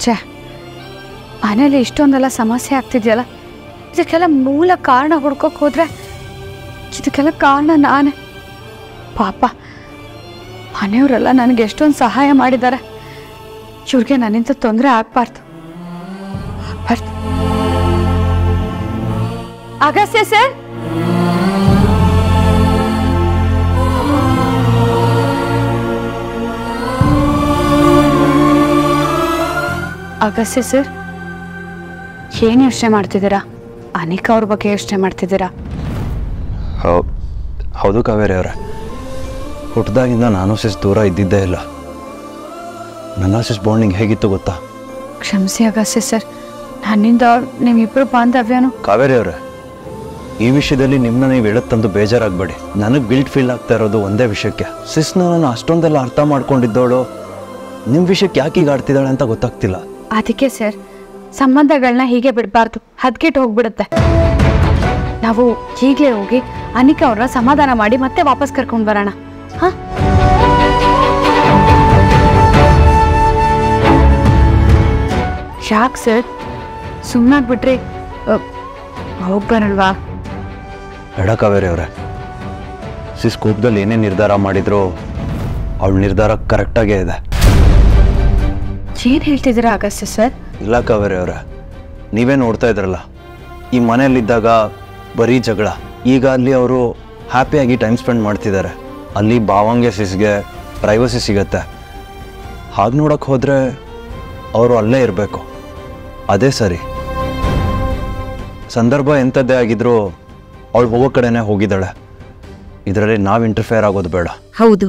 ಛೇ ಮನೇಲಿ ಇಷ್ಟೊಂದೆಲ್ಲ ಸಮಸ್ಯೆ ಆಗ್ತಿದೆಯಲ್ಲ ಇದಕ್ಕೆಲ್ಲ ಮೂಲ ಕಾರಣ ಹುಡ್ಕೋಕ್ ಹೋದ್ರೆ ಇದಕ್ಕೆಲ್ಲ ಕಾರಣ ನಾನೇ ಪಾಪ ಮನೆಯವರೆಲ್ಲ ನನಗೆ ಎಷ್ಟೊಂದು ಸಹಾಯ ಮಾಡಿದ್ದಾರೆ ಇವ್ರಿಗೆ ನನ್ನಿಂದ ತೊಂದರೆ ಆಗ್ಬಾರ್ದು ಆಗ್ಬಾರ್ದು ಅಗಸ್ತ್ಯ ಸರ್ ಅಗಸ್ತ್ಯ ಸರ್ ಏನು ಯೋಚನೆ ಮಾಡ್ತಿದ್ದೀರಾ ಅನಿಕಾ ಅವ್ರ ಬಗ್ಗೆ ಯೋಚನೆ ಮಾಡ್ತಿದ್ದೀರಾ ಹೌ ಹೌದು ಕಾವೇರಿ ಅವರೇ ಹುಟ್ಟಿದಾಗಿಂದ ನಾನು ಸಿಸ್ ದೂರ ಇದ್ದಿದ್ದೇ ಇಲ್ಲ ನನ್ನ ಸಿಸ್ ಬಾಂಡಿಂಗ್ ಹೇಗಿತ್ತು ಗೊತ್ತಾ ಕ್ಷಮಿಸಿ ಅಗಸ್ತ್ಯ ಸರ್ ನನ್ನಿಂದ ನಿಮ್ಮಿಬ್ಬರು ಬಾಂಧವ್ಯನು ಕಾವೇರಿ ಅವರೇ ಈ ವಿಷಯದಲ್ಲಿ ನಿಮ್ಮನ್ನ ನೀವು ಹೇಳತ್ತಂದು ಬೇಜಾರಾಗಬೇಡಿ ನನಗೆ ಗಿಲ್ಟ್ ಫೀಲ್ ಆಗ್ತಾ ಇರೋದು ಒಂದೇ ವಿಷಯಕ್ಕೆ ಸಿಸ್ನ ನಾನು ಅಷ್ಟೊಂದೆಲ್ಲ ಅರ್ಥ ಮಾಡ್ಕೊಂಡಿದ್ದವಳು ನಿಮ್ಮ ವಿಷಯಕ್ಕೆ ಯಾಕೆ ಈಗ ಆಡ್ತಿದ್ದಾಳೆ ಅಂತ ಗೊತ್ತಾಗ್ತಿಲ್ಲ ಅದಕ್ಕೆ ಸರ್ ಸಂಬಂಧಗಳನ್ನ ಹೀಗೆ ಬಿಡಬಾರ್ದು ಹದ್ಗೆಟ್ ಹೋಗ್ಬಿಡುತ್ತೆ ನಾವು ಹೀಗೆ ಹೋಗಿ ಅನಿಕಾ ಅವ್ರನ್ನ ಸಮಾಧಾನ ಮಾಡಿ ಮತ್ತೆ ವಾಪಸ್ ಕರ್ಕೊಂಡು ಬರೋಣ ಹಾ ಯಾಕೆ ಸರ್ ಸುಮ್ಮನಾಗ್ಬಿಟ್ರಿ ಹೋಗ್ಬರಲ್ವಾ ಬೇಡ ಕಾವೇರಿ ಅವರೇ ಸಿಸ್ ಕೋಪದಲ್ಲಿ ಏನೇ ನಿರ್ಧಾರ ಮಾಡಿದ್ರು ಅವಳ ನಿರ್ಧಾರ ಕರೆಕ್ಟಾಗೇ ಇದೆ ಏನ್ ಹೇಳ್ತಿದ್ದೀರಾ ಅಗಸ್ತ್ಯ ಸರ್ ಇಲ್ಲ ಕಾವೇರಿ ಅವರೇ ನೀವೇ ನೋಡ್ತಾ ಇದ್ರಲ್ಲ ಈ ಮನೆಯಲ್ಲಿದ್ದಾಗ ಬರೀ ಜಗಳ ಈಗ ಅಲ್ಲಿ ಅವರು ಹ್ಯಾಪಿಯಾಗಿ ಟೈಮ್ ಸ್ಪೆಂಡ್ ಮಾಡ್ತಿದ್ದಾರೆ ಅಲ್ಲಿ ಭಾವಂಗೆ ಸಿಸ್ಗೆ ಪ್ರೈವಸಿ ಸಿಗತ್ತೆ ಹಾಗೆ ನೋಡೋಕೆ ಹೋದರೆ ಅವರು ಅಲ್ಲೇ ಇರಬೇಕು ಅದೇ ಸರಿ ಸಂದರ್ಭ ಎಂಥದ್ದೇ ಆಗಿದ್ರೂ ಅವಳು ಹೋಗೋ ಕಡೆನೇ ಹೋಗಿದ್ದಾಳೆ ಇದರಲ್ಲಿ ನಾವು ಇಂಟರ್ಫೇರ್ ಆಗೋದು ಬೇಡ ಹೌದು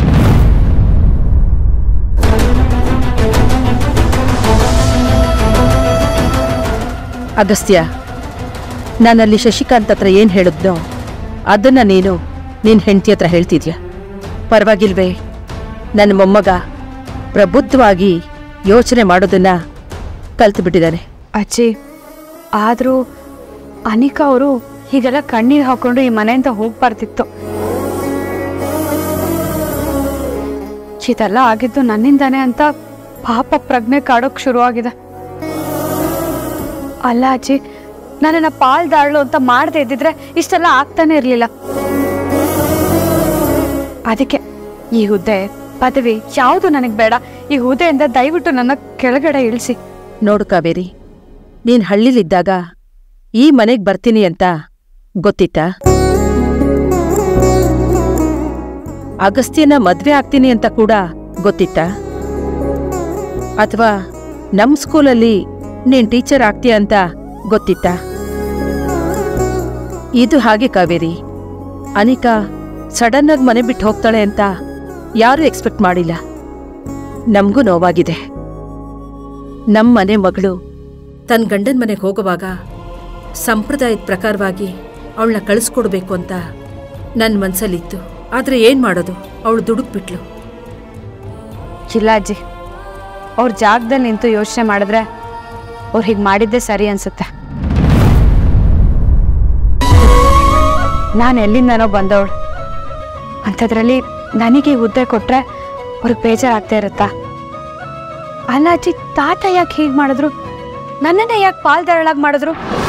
ಅಗಸ್ತ್ಯ ನಾನಲ್ಲಿ ಶಶಿಕಾಂತ್ ಹತ್ರ ಏನು ಹೇಳಿದ್ನೋ ಅದನ್ನ ನೀನು ನಿನ್ನ ಹೆಂಡತಿ ಹತ್ರ ಹೇಳ್ತಿದ್ಯಾ ಪರವಾಗಿಲ್ವೇ ನನ್ನ ಮೊಮ್ಮಗ ಪ್ರಬುದ್ಧವಾಗಿ ಯೋಚನೆ ಮಾಡೋದನ್ನ ಕಲ್ತು ಬಿಟ್ಟಿದ್ದಾನೆ ಅಜ್ಜಿ ಆದರೂ ಅನಿಕಾ ಅವರು ಹೀಗೆಲ್ಲ ಕಣ್ಣೀರು ಹಾಕೊಂಡು ಈ ಮನೆಯಿಂದ ಹೋಗ್ಬಾರ್ದಿತ್ತು ಇದೆಲ್ಲ ಆಗಿದ್ದು ನನ್ನಿಂದಾನೆ ಅಂತ ಪಾಪ ಪ್ರಜ್ಞೆ ಕಾಡೋಕ್ ಶುರುವಾಗಿದೆ ಅಲ್ಲ ಅಜ್ಜಿ ನನ್ನನ್ನ ಪಾಲ್ದಾಳ್ಳು ಅಂತ ಮಾಡದೇ ಇದ್ದಿದ್ರೆ ಇಷ್ಟೆಲ್ಲ ಆಗ್ತಾನೆ ಇರಲಿಲ್ಲ ಅದಕ್ಕೆ ಈ ಹುದ್ದೆ ಪದವಿ ಯಾವುದು ನನಗೆ ಬೇಡ ಈ ಹುದ್ದೆಯಿಂದ ದಯವಿಟ್ಟು ನನ್ನ ಕೆಳಗಡೆ ಇಳಿಸಿ ನೋಡು ಕಾವೇರಿ ನೀನ್ ಹಳ್ಳಿಲಿದ್ದಾಗ ಈ ಮನೆಗ್ ಬರ್ತೀನಿ ಅಂತ ಗೊತ್ತಿತ್ತಾ ಅಗಸ್ತ್ಯನ ಮದ್ವೆ ಆಗ್ತೀನಿ ಅಂತ ಕೂಡ ಗೊತ್ತಿತ್ತಾ ಅಥವಾ ನಮ್ ಸ್ಕೂಲಲ್ಲಿ ನೀನ್ ಟೀಚರ್ ಆಗ್ತೀಯ ಅಂತ ಗೊತ್ತಿತ್ತಾ ಇದು ಹಾಗೆ ಕಾವೇರಿ ಅನಿಕಾ ಸಡನ್ ಆಗಿ ಮನೆ ಬಿಟ್ಟು ಹೋಗ್ತಾಳೆ ಅಂತ ಯಾರೂ ಎಕ್ಸ್ಪೆಕ್ಟ್ ಮಾಡಿಲ್ಲ ನಮಗೂ ನೋವಾಗಿದೆ ನಮ್ಮ ಮನೆ ಮಗಳು ತನ್ನ ಗಂಡನ ಮನೆಗೆ ಹೋಗುವಾಗ ಸಂಪ್ರದಾಯದ ಪ್ರಕಾರವಾಗಿ ಅವಳನ್ನ ಕಳಿಸ್ಕೊಡ್ಬೇಕು ಅಂತ ನನ್ನ ಮನಸ್ಸಲ್ಲಿತ್ತು ಆದರೆ ಏನು ಮಾಡೋದು ಅವಳು ದುಡುಕ್ಬಿಟ್ಲು ಇಲ್ಲ ಅಜ್ಜಿ ಅವ್ರ ಜಾಗದಲ್ಲಿ ನಿಂತು ಯೋಚನೆ ಮಾಡಿದ್ರೆ ಅವ್ರು ಹೀಗೆ ಮಾಡಿದ್ದೆ ಸರಿ ಅನ್ಸುತ್ತೆ ನಾನು ಎಲ್ಲಿಂದನೋ ಬಂದವಳು ಅಂಥದ್ರಲ್ಲಿ ನನಗೆ ಈ ಹುದ್ದೆ ಕೊಟ್ರೆ ಅವ್ರಿಗೆ ಬೇಜಾರಾಗ್ತಾ ಇರುತ್ತಾ ಅಲ್ಲ ಅಜ್ಜಿ ತಾತ ಯಾಕೆ ಹೀಗೆ ಮಾಡಿದ್ರು ನನ್ನನ್ನೇ ಯಾಕೆ ಪಾಲ್ದಾರಳಾಗಿ ಮಾಡಿದ್ರು